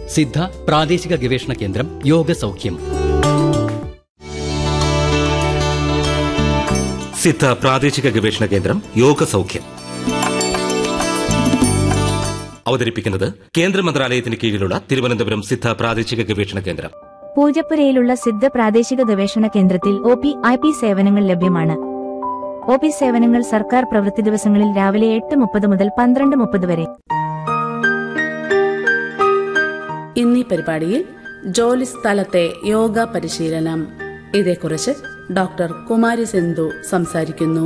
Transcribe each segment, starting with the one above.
സിദ്ധ പ്രാദേശിക ഗവേഷണ കേന്ദ്രം യോഗ സൗഖ്യം സിദ്ധ പ്രാദേശിക ഗവേഷണ കേന്ദ്രം യോഗ സൗഖ്യം അവതരിപ്പിക്കുന്നത് കേന്ദ്ര മന്ത്രാലയത്തിന് കീഴിലുള്ള തിരുവനന്തപുരം സിദ്ധ പ്രാദേശിക ഗവേഷണ കേന്ദ്രം പൂജപ്പുരയിലുള്ള സിദ്ധ പ്രാദേശിക ഗവേഷണ കേന്ദ്രത്തിൽ ഒ പി ഐ പി സേവനങ്ങൾ ലഭ്യമാണ് ഒ പി സേവനങ്ങൾ സർക്കാർ പ്രവൃത്തി ദിവസങ്ങളിൽ രാവിലെ എട്ട് മുപ്പത് മുതൽ പന്ത്രണ്ട് മുപ്പത് വരെ ഇന്നീ പരിപാടിയിൽ ജോലി സ്ഥലത്തെ യോഗ പരിശീലനം ഇതേക്കുറിച്ച് ഡോക്ടർ കുമാരി സിന്ധു സംസാരിക്കുന്നു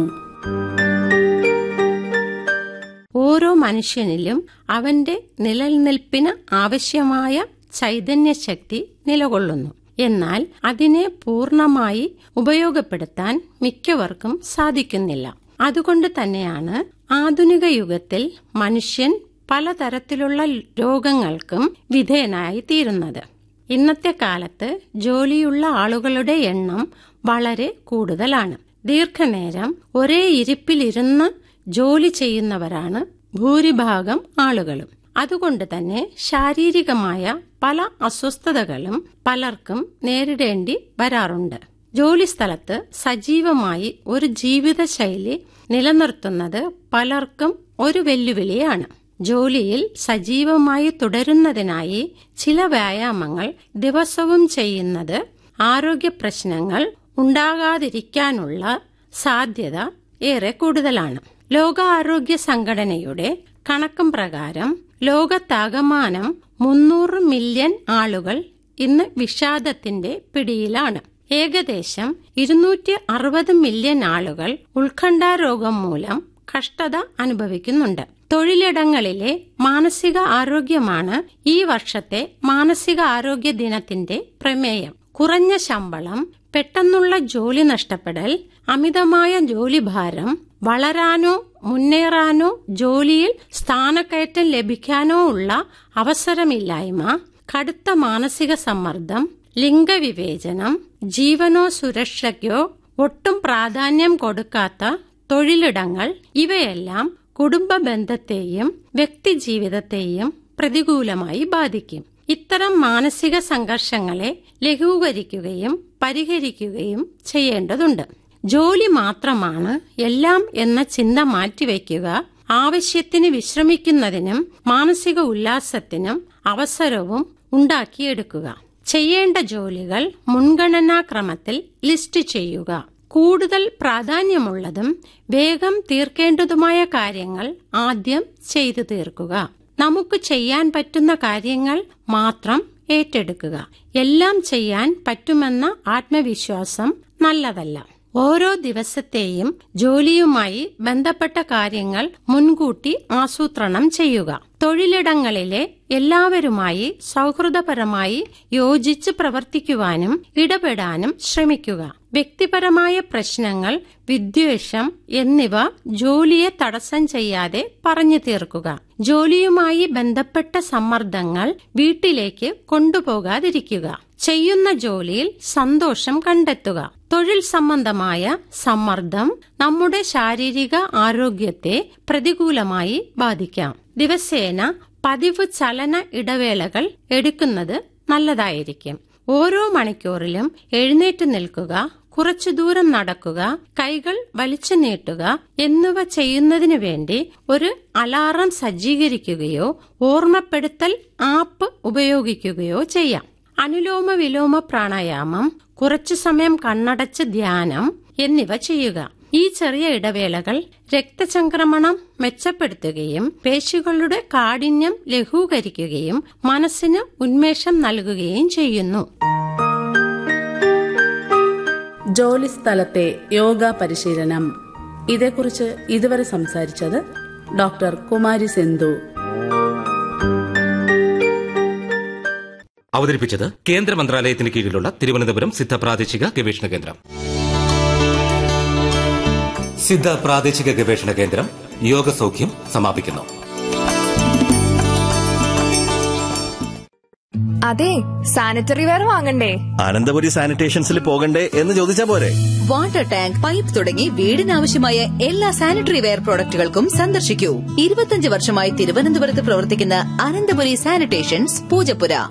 ഓരോ മനുഷ്യനിലും അവന്റെ നിലനിൽപ്പിന് ആവശ്യമായ ചൈതന്യശക്തി നിലകൊള്ളുന്നു എന്നാൽ അതിനെ പൂർണ്ണമായി ഉപയോഗപ്പെടുത്താൻ മിക്കവർക്കും സാധിക്കുന്നില്ല അതുകൊണ്ട് തന്നെയാണ് ആധുനിക യുഗത്തിൽ മനുഷ്യൻ പലതരത്തിലുള്ള രോഗങ്ങൾക്കും വിധേയനായി തീരുന്നത് ഇന്നത്തെ കാലത്ത് ജോലിയുള്ള ആളുകളുടെ എണ്ണം വളരെ കൂടുതലാണ് ദീർഘനേരം ഒരേ ഇരിപ്പിലിരുന്ന് ജോലി ചെയ്യുന്നവരാണ് ഭൂരിഭാഗം ആളുകളും അതുകൊണ്ട് തന്നെ ശാരീരികമായ പല അസ്വസ്ഥതകളും പലർക്കും നേരിടേണ്ടി വരാറുണ്ട് ജോലി സ്ഥലത്ത് സജീവമായി ഒരു ജീവിതശൈലി നിലനിർത്തുന്നത് പലർക്കും ഒരു വെല്ലുവിളിയാണ് ജോലിയിൽ സജീവമായി തുടരുന്നതിനായി ചില വ്യായാമങ്ങൾ ദിവസവും ചെയ്യുന്നത് ആരോഗ്യ പ്രശ്നങ്ങൾ ഉണ്ടാകാതിരിക്കാനുള്ള സാധ്യത ഏറെ കൂടുതലാണ് ലോകാരോഗ്യ സംഘടനയുടെ കണക്കും പ്രകാരം ലോകത്താകമാനം മുന്നൂറ് മില്യൺ ആളുകൾ ഇന്ന് വിഷാദത്തിന്റെ പിടിയിലാണ് ഏകദേശം ഇരുന്നൂറ്റി അറുപത് മില്യൺ ആളുകൾ ഉത്കണ്ഠാരോഗം മൂലം കഷ്ടത അനുഭവിക്കുന്നുണ്ട് തൊഴിലിടങ്ങളിലെ മാനസിക ആരോഗ്യമാണ് ഈ വർഷത്തെ മാനസിക ആരോഗ്യ ദിനത്തിന്റെ പ്രമേയം കുറഞ്ഞ ശമ്പളം പെട്ടെന്നുള്ള ജോലി നഷ്ടപ്പെടൽ അമിതമായ ജോലിഭാരം വളരാനോ മുന്നേറാനോ ജോലിയിൽ സ്ഥാനക്കയറ്റം ലഭിക്കാനോ ഉള്ള അവസരമില്ലായ്മ കടുത്ത മാനസിക സമ്മർദ്ദം ലിംഗവിവേചനം ജീവനോ സുരക്ഷയ്ക്കോ ഒട്ടും പ്രാധാന്യം കൊടുക്കാത്ത തൊഴിലിടങ്ങൾ ഇവയെല്ലാം കുടുംബ ബന്ധത്തെയും വ്യക്തിജീവിതത്തെയും പ്രതികൂലമായി ബാധിക്കും ഇത്തരം മാനസിക സംഘർഷങ്ങളെ ലഘൂകരിക്കുകയും പരിഹരിക്കുകയും ചെയ്യേണ്ടതുണ്ട് ജോലി മാത്രമാണ് എല്ലാം എന്ന ചിന്ത മാറ്റിവെക്കുക ആവശ്യത്തിന് വിശ്രമിക്കുന്നതിനും മാനസിക ഉല്ലാസത്തിനും അവസരവും ഉണ്ടാക്കിയെടുക്കുക ചെയ്യേണ്ട ജോലികൾ മുൻഗണനാക്രമത്തിൽ ലിസ്റ്റ് ചെയ്യുക കൂടുതൽ പ്രാധാന്യമുള്ളതും വേഗം തീർക്കേണ്ടതുമായ കാര്യങ്ങൾ ആദ്യം ചെയ്തു തീർക്കുക നമുക്ക് ചെയ്യാൻ പറ്റുന്ന കാര്യങ്ങൾ മാത്രം ഏറ്റെടുക്കുക എല്ലാം ചെയ്യാൻ പറ്റുമെന്ന ആത്മവിശ്വാസം നല്ലതല്ല ഓരോ ദിവസത്തെയും ജോലിയുമായി ബന്ധപ്പെട്ട കാര്യങ്ങൾ മുൻകൂട്ടി ആസൂത്രണം ചെയ്യുക തൊഴിലിടങ്ങളിലെ എല്ലാവരുമായി സൗഹൃദപരമായി യോജിച്ച് പ്രവർത്തിക്കുവാനും ഇടപെടാനും ശ്രമിക്കുക വ്യക്തിപരമായ പ്രശ്നങ്ങൾ വിദ്വേഷം എന്നിവ ജോലിയെ തടസ്സം ചെയ്യാതെ പറഞ്ഞു തീർക്കുക ജോലിയുമായി ബന്ധപ്പെട്ട സമ്മർദ്ദങ്ങൾ വീട്ടിലേക്ക് കൊണ്ടുപോകാതിരിക്കുക ചെയ്യുന്ന ജോലിയിൽ സന്തോഷം കണ്ടെത്തുക തൊഴിൽ സംബന്ധമായ സമ്മർദ്ദം നമ്മുടെ ശാരീരിക ആരോഗ്യത്തെ പ്രതികൂലമായി ബാധിക്കാം ദിവസേന പതിവ് ചലന ഇടവേളകൾ എടുക്കുന്നത് നല്ലതായിരിക്കും ഓരോ മണിക്കൂറിലും എഴുന്നേറ്റ് നിൽക്കുക കുറച്ചു ദൂരം നടക്കുക കൈകൾ വലിച്ചു നീട്ടുക എന്നിവ ചെയ്യുന്നതിനു വേണ്ടി ഒരു അലാറം സജ്ജീകരിക്കുകയോ ഓർമ്മപ്പെടുത്തൽ ആപ്പ് ഉപയോഗിക്കുകയോ ചെയ്യാം അനുലോമ വിലോമ പ്രാണായാമം കുറച്ചു സമയം കണ്ണടച്ച് ധ്യാനം എന്നിവ ചെയ്യുക ഈ ചെറിയ ഇടവേളകൾ രക്തചംക്രമണം മെച്ചപ്പെടുത്തുകയും പേശികളുടെ കാഠിന്യം ലഘൂകരിക്കുകയും മനസ്സിന് ഉന്മേഷം നൽകുകയും ചെയ്യുന്നു ജോലി സ്ഥലത്തെ യോഗ പരിശീലനം ഇതേക്കുറിച്ച് ഇതുവരെ സംസാരിച്ചത് ഡോക്ടർ കുമാരി സിന്ധു അവതരിപ്പിച്ചത് കേന്ദ്ര മന്ത്രാലയത്തിന് കീഴിലുള്ള തിരുവനന്തപുരം സിദ്ധ പ്രാദേശിക ഗവേഷണ കേന്ദ്രം സിദ്ധ പ്രാദേശിക ഗവേഷണ കേന്ദ്രം യോഗ സൗഖ്യം സമാപിക്കുന്നു അതെ സാനിറ്ററി വെയർ വാങ്ങണ്ടേ അനന്തപുരി സാനിറ്റേഷൻസിൽ പോകണ്ടേ എന്ന് ചോദിച്ചാ പോരെ വാട്ടർ ടാങ്ക് പൈപ്പ് തുടങ്ങി വീടിനാവശ്യമായ എല്ലാ സാനിറ്ററി വെയർ പ്രോഡക്റ്റുകൾക്കും സന്ദർശിക്കൂ ഇരുപത്തിയഞ്ച് വർഷമായി തിരുവനന്തപുരത്ത് പ്രവർത്തിക്കുന്ന അനന്തപുരി സാനിറ്റേഷൻസ് പൂജപ്പുര